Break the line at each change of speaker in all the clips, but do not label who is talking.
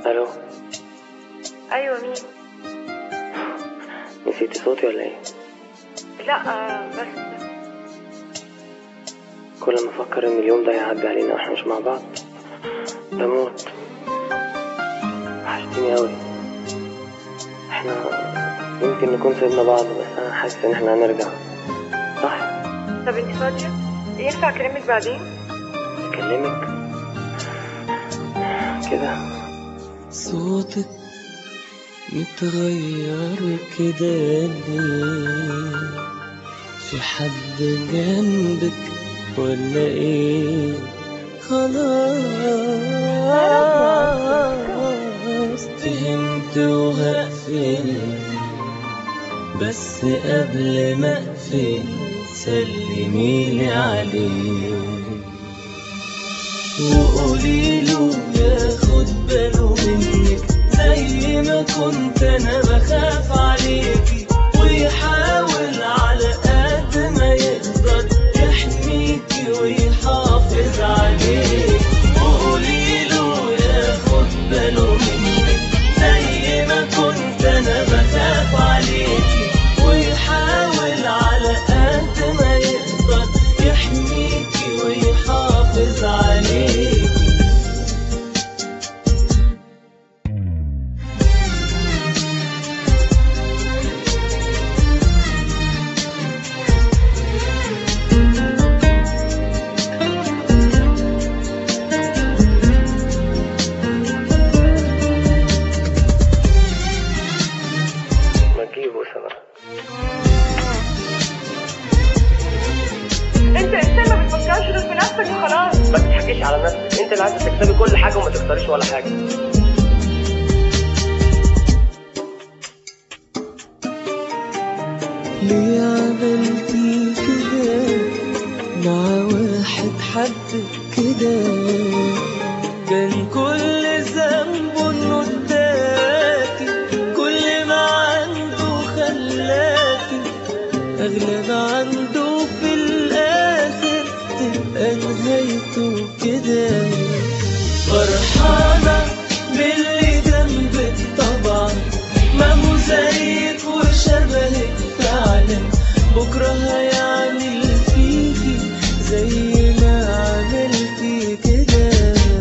الو
ايوه مين
نسيتي صوتي ولا ايه
لا آه بس
كل ما افكر ان اليوم ده هيعدي علينا واحنا مش مع بعض بموت وحشتيني قوي احنا يمكن نكون سيبنا بعض بس انا حاسس ان احنا هنرجع صح
طب انت فاضيه ينفع اكلمك بعدين
اكلمك كده
صوتك متغير كده ليه في حد جنبك ولا ايه خلاص فهمت وهقفل بس قبل ما اقفل سلميلي عليه وقولي له ياخد باله منك زي ما كنت انا بخاف عليكي ويحاول على قد ما يقدر يحميكي ويحافظ عليك وقولي له ياخد باله منك زي ما كنت انا بخاف عليكي ويحاول على قد ما يقدر يحميكي ويحافظ عليكي
ما تجيبه سوا
انت انسان ما بتفكرش غير في نفسك وخلاص
ما تضحكيش على نفسك انت اللي عايزه تكسبي كل حاجه وما تختاريش ولا حاجه
ليه عملتي كده مع واحد حد كده كان كل ذنبه انه اداكي كل ما عنده خلاكي اغلى ما عنده في الاخر تبقى نهايته كده فرحانة باللي جنبك طبعا ما هو زيك وشبهك فعلا بكرة هيعمل فيكي زي ما عملتي كده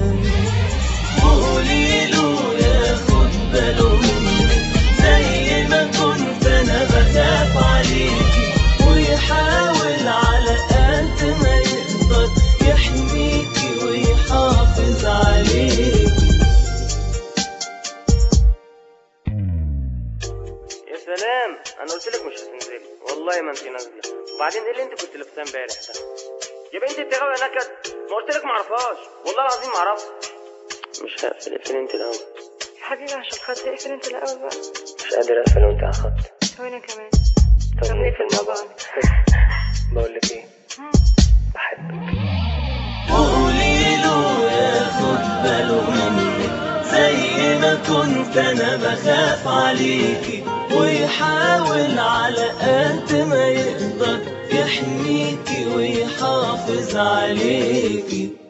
قولي له ياخد باله منك زي ما كنت انا بخاف عليكي ويحاول على قد ما يقدر يحميكي ويحافظ عليكي
يا سلام انا قلت لك مش هتنزلي والله ما انت نازله وبعدين ايه اللي انت كنت لابساه امبارح ده يا بنتي انت غاويه نكد ما قلت لك ما اعرفهاش والله العظيم ما اعرفها مش هقفل اقفل انت الاول
حبيبي عشان خاطري اقفل انت الاول بقى
مش قادر اقفل وانت على الخط
وانا كمان
طب
طب
نقفل
نقفل
مع
مع
بعض بقول لك ايه بحبك
قولي له ياخد باله منك زي ما كنت انا بخاف عليكي ويحاول على قد ما يقدر يحميكي ويحافظ عليكي